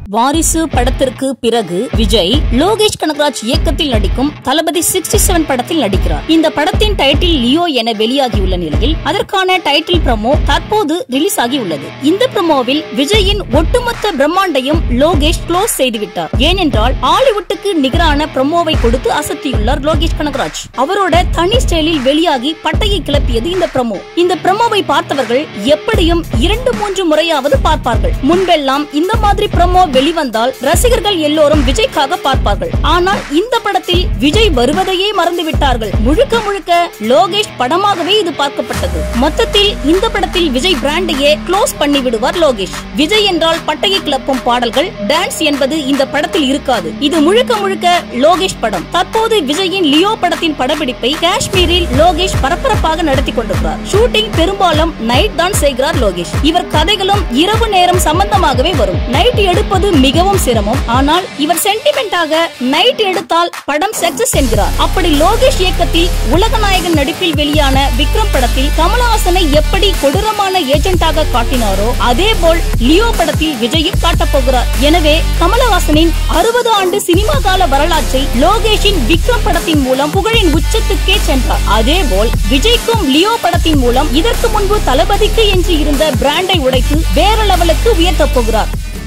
வாரிசு படத்திற்கு பிறகு விஜய் லோகேஷ் கனகராஜ் இயக்கத்தில் நடிக்கும் தளபதி சிக்ஸ்டி செவன் படத்தில் நடிக்கிறார் இந்த படத்தின் டைட்டில் லியோ என வெளியாகியுள்ள நிலையில் அதற்கான டைட்டில் ப்ரமோ தற்போது ரிலீஸ் ஆகியுள்ளது இந்த ப்ரமோவில் விஜயின் ஒட்டுமொத்த பிரம்மாண்டையும் லோகேஷ் க்ளோஸ் செய்துவிட்டார் ஏனென்றால் ஹாலிவுட்டுக்கு நிகரான ப்ரமோவை கொடுத்து அசத்தியுள்ளார் லோகேஷ் கனகராஜ் அவரோட தனி ஸ்டைலில் வெளியாகி பட்டையை கிளப்பியது இந்த ப்ரமோ இந்த ப்ரமோவை பார்த்தவர்கள் எப்படியும் இரண்டு மூன்று முறையாவது பார்ப்பார்கள் முன்பெல்லாம் இந்த மாதிரி ப்ரமோ வெளிவந்தால் ரசிகர்கள் எல்லோரும் விஜய்க்காக பார்ப்பார்கள் ஆனால் இந்த படத்தில் விஜய் வருவதையே மறந்து விட்டார்கள் முழுக்க முழுக்க லோகேஷ் படமாகவே இது பார்க்கப்பட்டது மொத்தத்தில் இந்த படத்தில் விஜய் பிராண்டையே க்ளோஸ் பண்ணி விடுவார் லோகேஷ் விஜய் என்றால் பட்டையை கிளப்பும் பாடல்கள் டான்ஸ் என்பது இந்த படத்தில் இருக்காது இது முழுக்க முழுக்க லோகேஷ் படம் தற்போது விஜயின் லியோ படத்தின் படப்பிடிப்பை காஷ்மீரில் லோகேஷ் பரபரப்பாக நடத்தி கொண்டிருக்கிறார் ஷூட்டிங் பெரும்பாலும் நைட் தான் செய்கிறார் லோகேஷ் இவர் கதைகளும் இரவு நேரம் சம்பந்தமாகவே வரும் நைட் எடுப்பது மிகவும் சிரமம் ஆனால் இவர் சென்டிமெண்டாக நைட் எடுத்தால் படம் சக்சஸ் என்கிறார் அப்படி லோகேஷ் இயக்கத்தில் உலகநாயகன் நடிப்பில் வெளியான விக்ரம் படத்தில் கமலஹாசனை எப்படி கொடூரமான ஏஜென்டாக காட்டினாரோ அதே போல் லியோ படத்தில் விஜயும் காட்டப் போகிறார் எனவே கமலஹாசனின் அறுபது ஆண்டு சினிமா கால வரலாற்றை லோகேஷின் விக்ரம் படத்தின் மூலம் புகழின் உச்சத்துக்கே சென்றார் அதே போல் விஜய்க்கும் லியோ படத்தின் மூலம் இதற்கு முன்பு தளபதிக்கு என்று இருந்த பிராண்டை உடைத்து வேற லெவலுக்கு உயர்த்தப் போகிறார்